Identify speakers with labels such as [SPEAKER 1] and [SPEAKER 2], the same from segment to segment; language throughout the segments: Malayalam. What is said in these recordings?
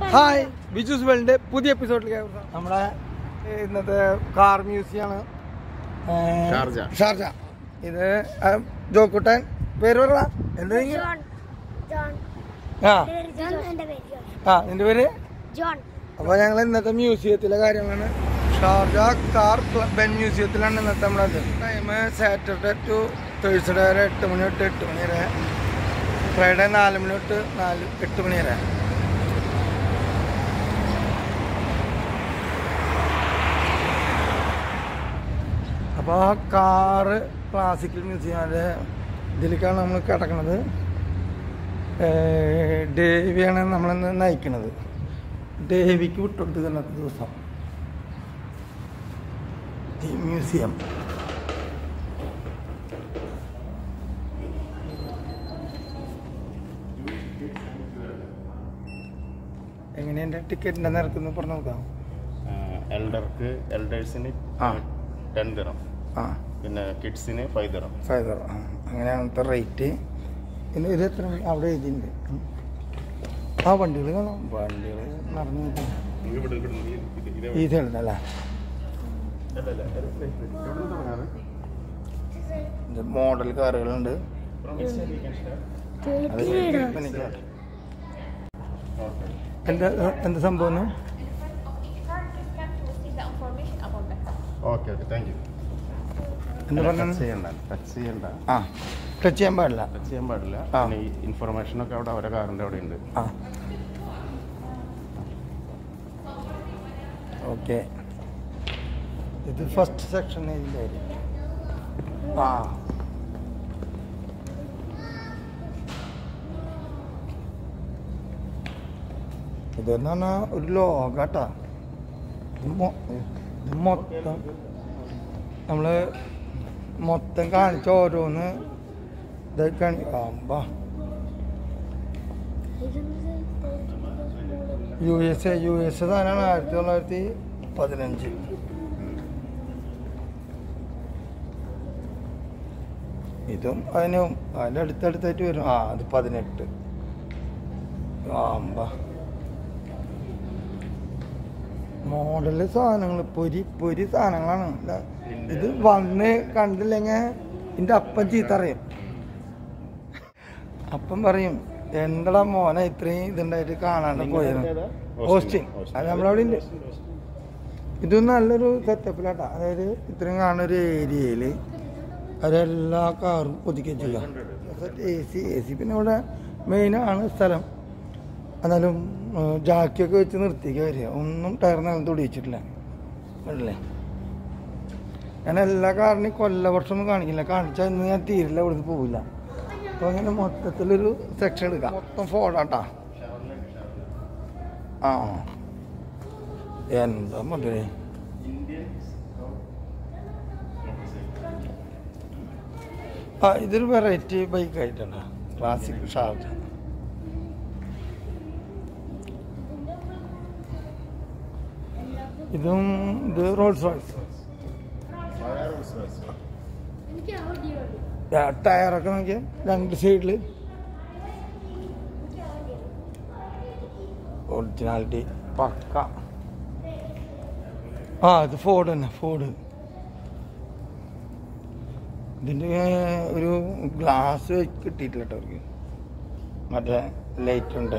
[SPEAKER 1] ഹായ് ബിജുസ് വേൾഡിന്റെ പുതിയ എപ്പിസോഡിലേക്ക് ഏവർക്കും നമ്മുടെ ഏഹ്, ഇന്നത്തെ കാർ മ്യൂസിയം ആണ് ഏഹ്,
[SPEAKER 2] ഷാർജ.
[SPEAKER 1] ഷാർജ ഇത് ഏഹ്, ജോക്കുട്ടൻ പേര് പറ എന്താ നീ?
[SPEAKER 3] ജോൺ ജോൺ
[SPEAKER 1] ആ
[SPEAKER 3] ജോൺ എന്റെ പേര് ജോൺ
[SPEAKER 1] ആ നിന്റെ പേര്
[SPEAKER 3] ജോൺ
[SPEAKER 1] അപ്പൊ ഞങ്ങൾ ഇന്നത്തെ മ്യൂസിയത്തിലെ കാര്യങ്ങളാണ് ഷാർജ കാർ ബെൻ മ്യൂസിയത്തിലാണ് ഇന്നത്തെ നമ്മുടെ ടൈം സാറ്റർഡേ ടു തേഴ്സ്ഡേ വരെ എട്ട് മണി തൊട്ട് എട്ട് മണി വരെ ഫ്രൈഡേ നാല് മണി തൊട്ട് നാല് എട്ട് മണി വരെ അപ്പോൾ ആ കാറ് ക്ലാസിക്കൽ മ്യൂസിയം അതിൻ്റെ ഇതിലേക്കാണ് നമ്മൾ കിടക്കുന്നത് ഡേവിയാണ് നമ്മളിന്ന് നയിക്കുന്നത് ദേവിക്ക് വിട്ടുകൊടുത്ത് ഇന്നത്തെ ദിവസം ഈ മ്യൂസിയം എങ്ങനെയുണ്ട് ടിക്കറ്റിന്റെ നിരക്കൊന്ന് പറഞ്ഞു നോക്കാം
[SPEAKER 2] എൽഡർക്ക് എൽഡേഴ്സിന്
[SPEAKER 1] ആ.
[SPEAKER 2] ടെൻ ദിറം
[SPEAKER 1] ആ
[SPEAKER 2] പിന്നെ കിഡ്സിന് ഫൈവ് ദിറം
[SPEAKER 1] ഫൈദർ ആ അങ്ങനെയാണത്തെ റേറ്റ് പിന്നെ ഇത് എത്ര മണി? അവിടെ എഴുതിയിട്ടുണ്ട് ഉം. ആ വണ്ടികൾ കാണാം വണ്ടികൾ നടന്നു ഈ സൈഡിലല്ലേ ഇത് മോഡൽ കാറുകളുണ്ട് അത് വിൽപ്പനയ്ക്കാണ്. എന്താ എന്താ സംഭവം
[SPEAKER 2] ഓക്കെ ഓക്കെ താങ്ക് യു
[SPEAKER 1] എന്താ
[SPEAKER 2] ടച്ച്
[SPEAKER 1] പറഞ്ഞത്
[SPEAKER 2] ചെയ്യണ്ട ടച്ച് ചെയ്യണ്ട
[SPEAKER 1] ആ ടച്ച് ചെയ്യാൻ പാടില്ല
[SPEAKER 2] ടച്ച് ചെയ്യാൻ പാടില്ല
[SPEAKER 1] ആ.
[SPEAKER 2] പിന്നെ ഈ ഇൻഫർമേഷനൊക്കെ അവിടെ അവരെ കാറിൻ്റെ അവിടെ ഉണ്ട്
[SPEAKER 1] ആ ഓക്കെ ഇത് ഫസ്റ്റ് സെക്ഷൻ ഇതിൻ്റെ ആ ഇതെന്ന് പറഞ്ഞാൽ ഒരു ലോകട്ടാ ഇത് മൊ- ഇത് മൊത്തം നമ്മൾ മൊത്തം കാണിച്ച ഓരോന്ന് ഇതൊക്കെ കാണി ആമ്പാ U S A U S A സാധനമാണ് ആയിരത്തി തൊള്ളായിരത്തി പതിനഞ്ച് ഇതും അതിനും അതിൻ്റെ അടുത്തടുത്തായിട്ട് വരും ആ അത് പതിനെട്ട് ആമ്പ മോഡല് സാധനങ്ങൾ പൊരി പൊരി സാധനങ്ങളാണ് ഇല്ല, ഇത് വന്ന് കണ്ടില്ലെങ്കിൽ എൻ്റെ അപ്പം ചീത്ത അറിയും അപ്പം പറയും എന്തടാ മോനെ ഇത്രയും ഇതുണ്ടായിട്ട് കാണാണ്ട് പോയത് ഓസ്റ്റിൻ അത് നമ്മളവിടെ ഉണ്ട് ഇത് നല്ലൊരു സെറ്റപ്പിലാട്ടാ അതായത് ഇത്രയും കാണുന്ന ഒരു ഏരിയയിൽ അവരെല്ലാ കാറും ഒതുക്കി ചെയ്യാം എ സി എ സി പിന്നെ ഇവിടെ മെയിനാണ് സ്ഥലം എന്നാലും ഏഹ്, ജാക്കിയൊക്കെ വെച്ച് നിർത്തിക്ക വരിക ഒന്നും ടയർ നിലം തൊടിയിച്ചിട്ടില്ല കണ്ടില്ലേ ഞാൻ എല്ലാ കാറിനും കൊല്ല വർഷമൊന്നും കാണിക്കില്ല കാണിച്ചാൽ ഇന്ന് ഞാൻ തീരില്ല ഇവിടുന്ന് പോവില്ല അപ്പോൾ അങ്ങനെ മൊത്തത്തിലൊരു സെക്ഷൻ എടുക്കാം മൊത്തം ഫോണാട്ടാ ആ എന്താ മറ്റേ ആ ഇതൊരു വെറൈറ്റി ബൈക്ക് ആയിട്ടാണ് ക്ലാസിക് ഷാർജ ഇതും ഇത് റോൾസ് റോയ്സ് ടയറൊക്കെ നോക്കിയ രണ്ട് സൈഡിൽ ഒറിജിനാലിറ്റി പക്ക ആ ഇത് ഫോർഡ് തന്നെ ഫോർഡ് ഇതിൻ്റെ ഒരു ഗ്ലാസ് കിട്ടിയിട്ടില്ല കേട്ടോ അവർക്ക് മറ്റേ ലൈറ്റ് ഉണ്ട്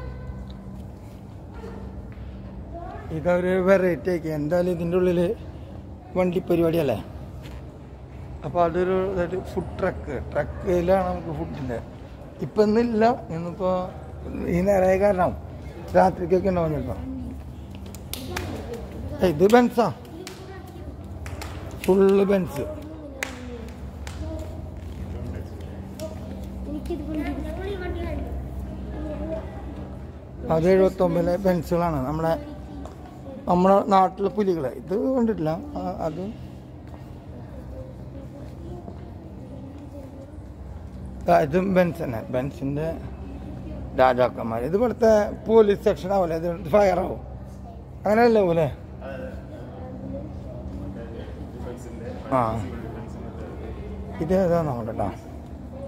[SPEAKER 1] ഇതൊരു വെറൈറ്റി ആക്കി എന്തായാലും ഇതിൻ്റെ ഉള്ളിൽ വണ്ടി പരിപാടിയല്ലേ അപ്പോൾ അതൊരു അതായത് ഫുഡ് ട്രക്ക് ട്രക്കിലാണ് നമുക്ക് ഫുഡിൻ്റെ ഇപ്പം ഇന്നില്ല ഇന്നിപ്പോൾ ഈ നേരമായ കാരണം രാത്രിക്കൊക്കെ ഉണ്ടാവും ചിലപ്പോൾ ഏയ് ഇത് ബെൻസാ ഫുള്ള് ബെൻസ് അത് എഴുപത്തൊമ്പതിലെ ബെൻസുകളാണ് നമ്മളെ നമ്മുടെ നാട്ടിലെ പുലികളെ ഇത് കണ്ടിട്ടില്ല ആ, അത് ആ, ഇതും ബെൻസ് തന്നെ ബെൻസിൻ്റെ രാജാക്കന്മാർ ഇത് ഇവിടുത്തെ പോലീസ് സെക്ഷൻ ആവില്ലേ ഇത് ഫയർ ആവും അങ്ങനെയല്ലേ പോലെ ആ ഇത് ഏതാ നോക്കട്ടെ കേട്ടോ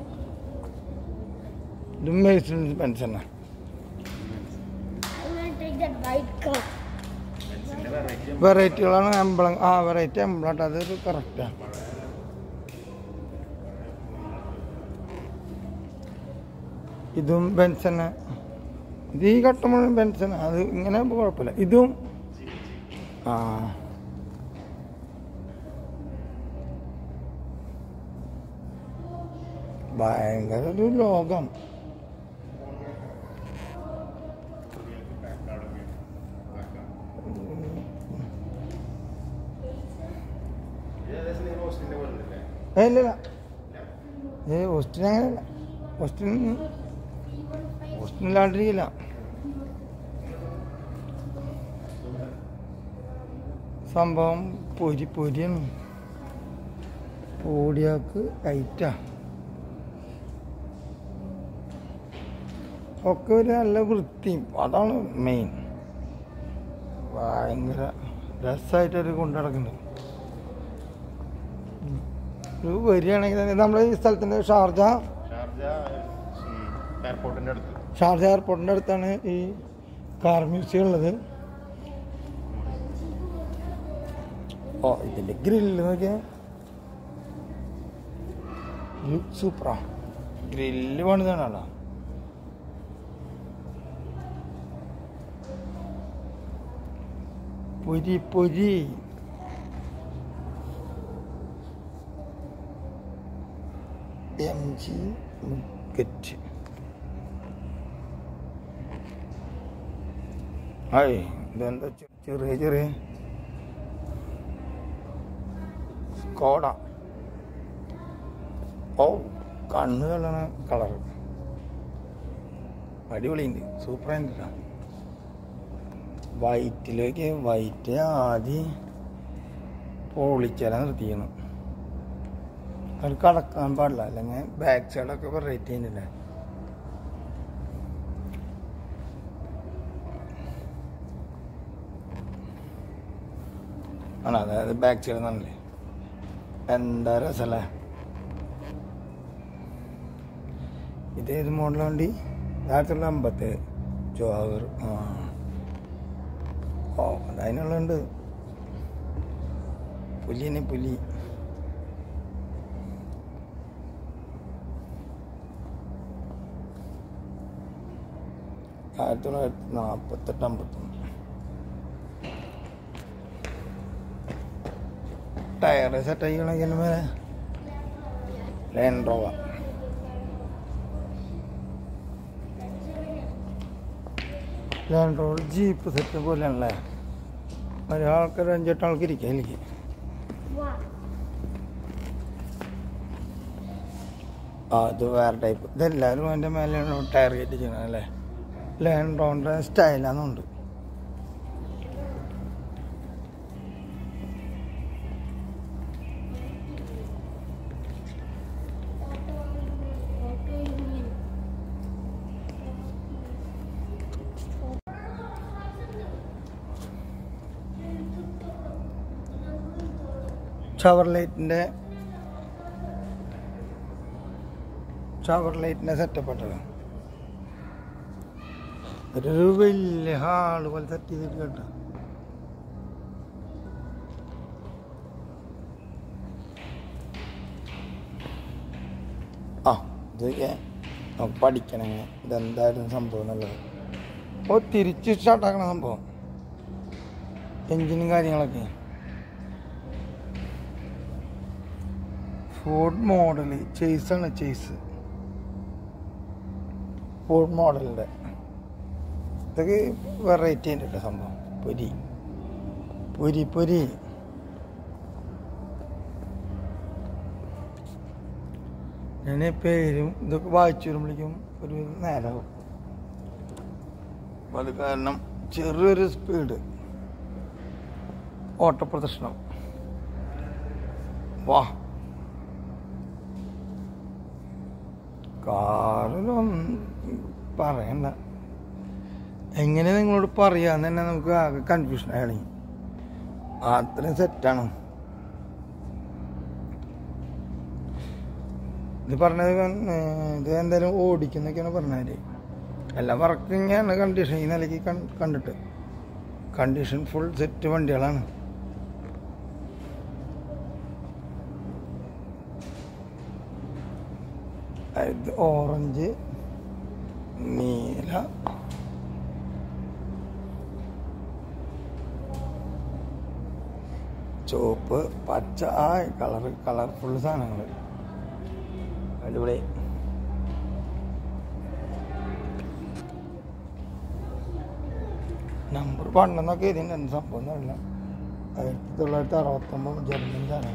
[SPEAKER 1] ഇതും മെയ്സിഡൻസ് ബെൻസ് തന്നെ
[SPEAKER 3] like that white car.
[SPEAKER 1] വെറൈറ്റികളാണ് എംബ്ലം ആ വെറൈറ്റി എംബ്ലം അതൊരു കറക്റ്റാണ് ഇതും ബെൻസന് ഇത് ഈ ഘട്ടം മുഴുവൻ ബെൻസൺ അത് ഇങ്ങനെ ആകുമ്പോൾ കുഴപ്പമില്ല ഇതും ആ ഭയങ്കര ഒരു ലോകം ഏ, ഇല്ല ഇല്ല ഏ ഓസ്റ്റിൻ അങ്ങനെയല്ല ഓസ്റ്റിൻ ഓസ്റ്റിൻ ഇല്ലാണ്ടിരിക്കില്ല സംഭവം പൊരി പൊരിയാണ് ഓടിയാക്ക് ലൈറ്റാ ഒക്കെ ഒരു നല്ല വൃത്തിയും അതാണ് മെയിൻ ഭയങ്കര രസമായിട്ടൊരു കൊണ്ടു നടക്കുന്നുണ്ട് ഒരു വരികയാണെങ്കിൽ തന്നെ നമ്മുടെ ഈ സ്ഥലത്തിൻ്റെ ഷാർജ
[SPEAKER 2] ഷാർജ എയർപോർട്ടിന്റെ അടുത്ത്
[SPEAKER 1] ഷാർജ എയർപോർട്ടിൻ്റെ അടുത്താണ് ഈ കാർ മ്യൂസിയം ഉള്ളത് ഓ ഇതിൻ്റെ ഗ്രില്ല് നോക്കിയാൽ സൂപ്പറാ ഗ്രില്ല് പണിതാണല്ലോ പൊരി പൊരി എം ജി മുക്കറ്റ് ഹായ് ഇതെന്താ ചെ- ചെറിയ ചെറിയ സ്കോഡ ഓ കണ്ണ് കളണ കളർ അടിപൊളിയുണ്ട് സൂപ്പറായിട്ട് വൈറ്റിലേക്ക് വൈറ്റ് ആദ്യം പൊളിച്ചാല നിർത്തിക്കണം അത് കടക്കാൻ പാടില്ല അല്ലെങ്കിൽ ബാക്ക് സൈഡൊക്കെ വെറൈറ്റി ചെയ്യുന്നില്ലേ ആണ് അതായത് ബാക്ക് സൈഡ് എന്നല്ലേ എന്താ രസമല്ലേ ഇതേത് മോഡൽ വണ്ടി ആയിരത്തി തൊള്ളായിരത്തി അമ്പത്തി ജോഹർ ആ ഓ അതിനുള്ളുണ്ട് പുലിനെ പുലി ആയിരത്തി തൊള്ളായിരത്തി നാൽപ്പത്തെട്ട് അമ്പത്തൊന്ന് ടയർ സെറ്റ് ആയിക്കണ മേലെ Land Rover Land Rover jeep set പോലെയാണല്ലേ ഒരാൾക്ക് ഒരു അഞ്ചെട്ട് ആൾക്ക് ഇരിക്കാം എനിക്ക്
[SPEAKER 3] Wow.
[SPEAKER 1] ആ ഇത് വേറെ ടൈപ്പ് ഇതെല്ലാവരും അതിൻ്റെ മേലെ ടയർ കയറ്റി ചെയ്യണം അല്ലേ ലാൻഡ് റോവറിൻ്റെ സ്റ്റൈലാണെന്നുണ്ട് ഷവർ ലൈറ്റിൻ്റെ ഷവർ ലൈറ്റിൻ്റെ സെറ്റപ്പ് ഇട്ടത് ഒരു വലിയ ഹാള് പോലെ സെറ്റ് ചെയ്തിട്ട് കേട്ടോ ആ ഇതൊക്കെ നമുക്ക് പഠിക്കണം ഇതെന്തായിരുന്നു സംഭവം എന്നുള്ളത് ഓ തിരിച്ച് സ്റ്റാർട്ടാക്കണ സംഭവം എൻജിനും കാര്യങ്ങളൊക്കെ ഫോർഡ് മോഡൽ ചേസാണ് ചേസ് ഫോർഡ് മോഡലിൻ്റെ ഇതൊക്കെ വെറൈറ്റി ഉണ്ട് കേട്ടോ സംഭവം പൊരി പൊരി പൊരി ഞാൻ പേരും ഇതൊക്കെ വായിച്ചു വരുമ്പോഴേക്കും ഒരു നേരമാവും അപ്പം അത് കാരണം ചെറിയൊരു സ്പീഡ് ഓട്ടപ്രദർശനം വാ കാറിലൊന്നും പറയണ്ട എങ്ങനെ നിങ്ങളോട് പറയാന്ന് തന്നെ നമുക്ക് ആകെ കൺഫ്യൂഷൻ ആയി അത്രയും സെറ്റാണ് ഇത് പറഞ്ഞത് ഇവൻ, ഏ, ഇത് എന്തായാലും ഓടിക്കുന്നൊക്കെയാണ് പറഞ്ഞാല് എല്ലാം വർക്കിംഗ് ആണ് കണ്ടീഷൻ ഈ നിലയ്ക്ക് കൺ- കണ്ടിട്ട് കണ്ടീഷൻ ഫുൾ സെറ്റ് വണ്ടികളാണ് ഇത് ഓറഞ്ച് നീല ചുവപ്പ് പച്ച ആ കളർ കളർഫുൾ സാധനങ്ങൾ അടിപൊളി നമ്പർ പണ്ടെന്നൊക്കെ ഇതിൻ്റെ എന്ത് സംഭവം എന്നറിയില്ല ആയിരത്തി തൊള്ളായിരത്തി അറുപത്തൊമ്പത് ജർമ്മനിലാണ്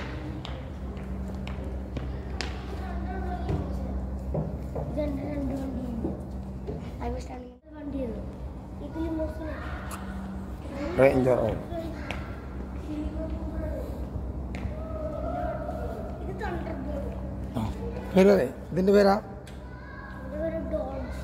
[SPEAKER 3] ഇതെന്റെ രണ്ട് വണ്ടിയുണ്ട് അത് സ്റ്റാൻഡിങ് വണ്ടിയുള്ളൂ ഇതിൽ മുസ്ലിം
[SPEAKER 1] റേഞ്ചർ
[SPEAKER 3] ഇത് തണ്ടർബോൾട്ട്
[SPEAKER 1] ആ പേരേ ഇതിൻ്റെ പേരാ
[SPEAKER 3] ഇത് ഒരു ഡോൾസ്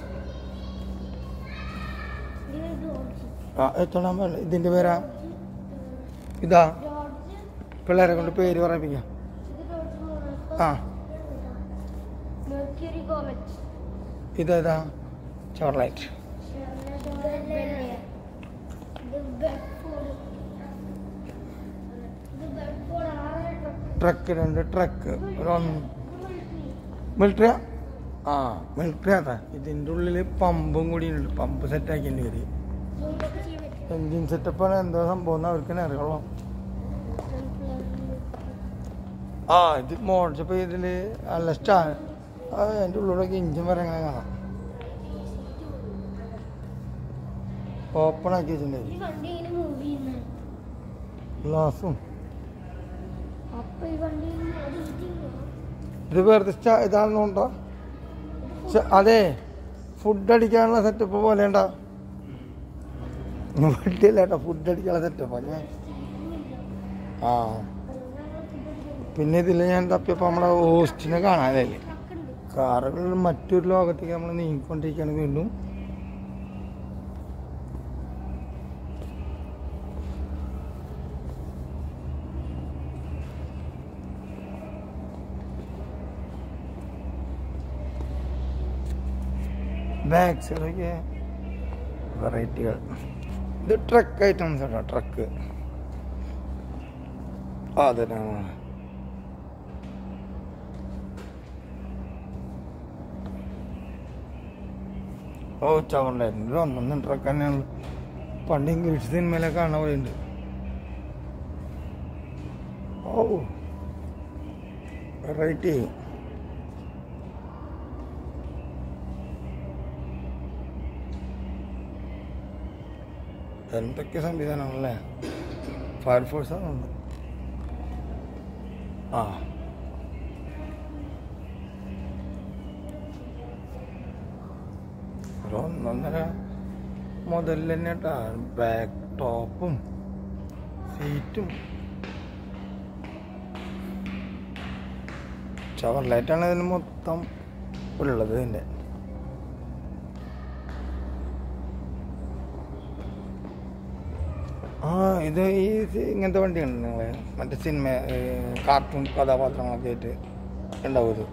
[SPEAKER 3] ഇത് ഡോൾസ്
[SPEAKER 1] ആ എത്തോളാൻ പാടില്ല ഇതിൻ്റെ പേരാ ഇതാ
[SPEAKER 3] ഡോൾസ്
[SPEAKER 1] പിള്ളേരെ കൊണ്ട് പേര് പറയിപ്പിക്കാം
[SPEAKER 3] ഇത് ഡോൾസ്
[SPEAKER 1] ആ
[SPEAKER 3] മെർക്യൂറി കോമറ്റ്
[SPEAKER 1] ഇതേതാ ചോർലൈറ്റ്
[SPEAKER 3] ഇത് ബെഡ്ഫോർഡ് ഇത് ബെഡ്ഫോർഡ് ആറ്
[SPEAKER 1] ട്രക്ക് രണ്ട് ട്രക്ക് ഒരു ഒന്ന് മിലിറ്ററി ആ മിലിറ്ററി അതാ ഇതിൻ്റെ ഉള്ളിൽ പമ്പും കൂടി ഉണ്ട് പമ്പ് സെറ്റാക്കിൻ്റെ പേര്
[SPEAKER 3] ഇതൊക്കെ ചെയ്യാൻ പറ്റും
[SPEAKER 1] എൻജിൻ സെറ്റപ്പാണ് എന്തോ സംഭവം എന്ന് അവർക്ക് തന്നെ അറിയുള്ളൂ ആ ഇത് മോടിച്ചപ്പോൾ ഇതിൽ നല്ല സ്റ്റാർ അതിൻ്റെ ഉള്ളിലൊക്കെ ഇഞ്ചിൻ വരെ അങ്ങനെ കാണാം ഓപ്പൺ ആക്കി വെച്ചിട്ടുണ്ട്
[SPEAKER 3] ഈ വണ്ടി ഇങ്ങനെ മൂവ് ചെയ്യുന്നത്
[SPEAKER 1] ഗ്ലാസും
[SPEAKER 3] അപ്പൊ ഈ വണ്ടി അത് ഇതിങ്ങനെ
[SPEAKER 1] ഇത് വെറുതെ സ്റ്റാ ഇതാണെന്നുണ്ടോ അതെ ഫുഡ് അടിക്കാനുള്ള സെറ്റപ്പ് പോലെ ഉണ്ടോ വണ്ടിയല്ല കേട്ടോ ഫുഡ് അടിക്കാനുള്ള സെറ്റപ്പ് ഞാൻ ആ പിന്നെ ഇതിൽ ഞാൻ തപ്പിയപ്പോൾ നമ്മുടെ ഹോസ്റ്റിനെ കാണാനല്ലേ
[SPEAKER 3] ട്രക്കുണ്ട്
[SPEAKER 1] കാറുകൾ മറ്റൊരു ലോകത്തേക്ക് നമ്മൾ നീങ്ങിക്കൊണ്ടിരിക്കുകയാണ് വീണ്ടും ബാക്ക് സൈഡൊക്കെ വെറൈറ്റികൾ ഇത് ട്രക്ക് ഐറ്റംസ് കേട്ടോ ട്രക്ക് ആ അതെ ഓ ചവണ്ടായിരുന്നു ഇത് ഒന്നൊന്നും ട്രക്ക് തന്നെയാണ് പണ്ട് ഇംഗ്ലീഷ് സിനിമയിലൊക്കെ കാണാൻ പോയിട്ടുണ്ട് ഓ വെറൈറ്റി എന്തൊക്കെ സംവിധാനങ്ങളല്ലേ ഫയർഫോഴ്സ് ഉണ്ട് ആ ഒരു ഒന്നൊന്നര മുതൽ തന്നെ കേട്ടാ ബാക്ക് ടോപ്പും സീറ്റും ചവർലൈറ്റാണ് ഇതിന് മൊത്തം ഉള്ളത് ഇതിൻ്റെ ആ ഇത് ഈ സി- ഇങ്ങനത്തെ വണ്ടിയുണ്ട് നിങ്ങൾ മറ്റേ സിനിമ ഏ, കാർട്ടൂൺ കഥാപാത്രങ്ങളൊക്കെ ആയിട്ട് ഉണ്ടാവും ഇത്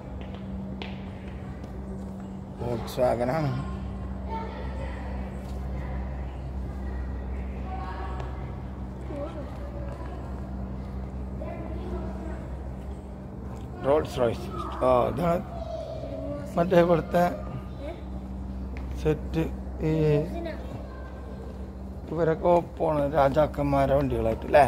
[SPEAKER 1] വോക്സ് വാഗനാണ് റോൾസ് റോയ്സ് ആ ഇതാണ് മറ്റേ ഇവിടുത്തെ സെറ്റ് ഈ ഇവരൊക്കെ ഒപ്പമാണ് രാജാക്കന്മാരെ വണ്ടികളായിട്ട് അല്ലേ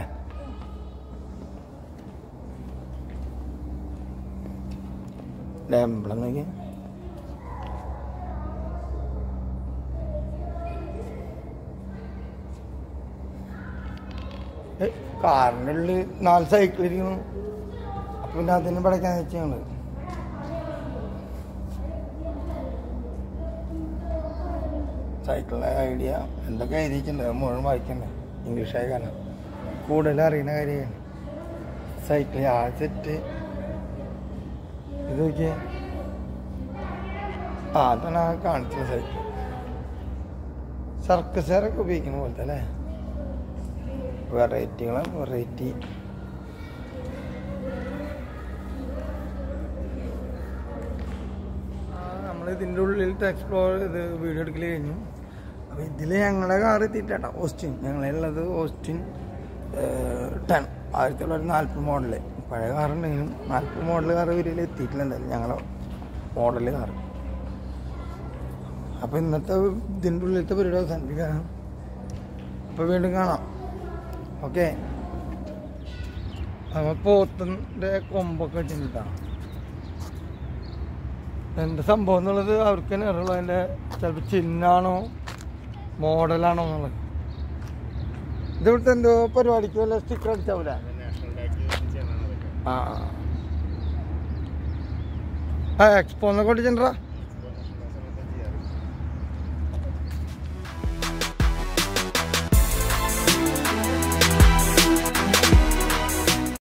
[SPEAKER 1] ഡാമ്പിളം നോക്കി കാറിൻ്റെ ഉള്ളിൽ നാല് സൈക്കിൾ ഇരിക്കുന്നു അപ്പൊ പിന്നെ അതിന് പഠിക്കാൻ വെച്ച് ഞങ്ങള് സൈക്കിളിൻ്റെ ഐഡിയ എന്തൊക്കെ എഴുതിയിട്ടുണ്ട് അത് മുഴുവൻ വായിക്കണ്ടേ ഇംഗ്ലീഷായ കാരണം കൂടുതൽ അറിയുന്ന കാര്യമാണ് സൈക്കിൾ ആ സെറ്റ് ഇത് നോക്കിയേ ആ അതാണ് ആ കാണിച്ചത് സൈക്കിൾ സർക്കസുകാരൊക്കെ ഉപയോഗിക്കുന്ന പോലത്തെ അല്ലേ വെറൈറ്റികളാണ് വെറൈറ്റി നമ്മൾ ഇതിൻ്റെ ഉള്ളിലത്തെ എക്സ്പ്ലോർ ഇത് വീഡിയോ എടുക്കൽ കഴിഞ്ഞു അപ്പോൾ ഇതിൽ ഞങ്ങളുടെ കാർ എത്തിയിട്ടാ ഓസ്റ്റിൻ ഞങ്ങളുള്ളത് ഓസ്റ്റിൻ ടെൻ ആയിരത്തി തൊള്ളായിരത്തി നാൽപ്പത് മോഡല് പഴയ കാറുണ്ടെങ്കിലും നാൽപ്പത് മോഡൽ കാർ വീട്ടിൽ എത്തിയിട്ടില്ല എന്തായാലും ഞങ്ങളെ മോഡല് കാർ അപ്പോൾ ഇന്നത്തെ ഇതിൻ്റെ ഉള്ളിലത്തെ പരിപാടി അവസാനിപ്പിക്കാനാണ് അപ്പോൾ വീണ്ടും കാണാം ഓക്കെ അപ്പോൾ പോത്തിൻ്റെ കൊമ്പൊക്കെ വെച്ചിട്ടാണ് എന്താ സംഭവം എന്നുള്ളത് അവർക്ക് തന്നെ അറിയുള്ളൂ അതിൻ്റെ ചിലപ്പോൾ ചിഹ്നാണോ മോഡലാണോ എന്നുള്ളത് ഇതിവിടുത്തെ എന്തോ പരിപാടിക്ക് വല്ല സ്റ്റിക്കർ അടിച്ചാവൂല
[SPEAKER 2] നാഷണൽ ഡാക്ക് ചെയ്യണതാണ്
[SPEAKER 1] ആ ആ എക്സ്പോ എന്നൊക്കെ ഒട്ടിച്ചിട്ടാ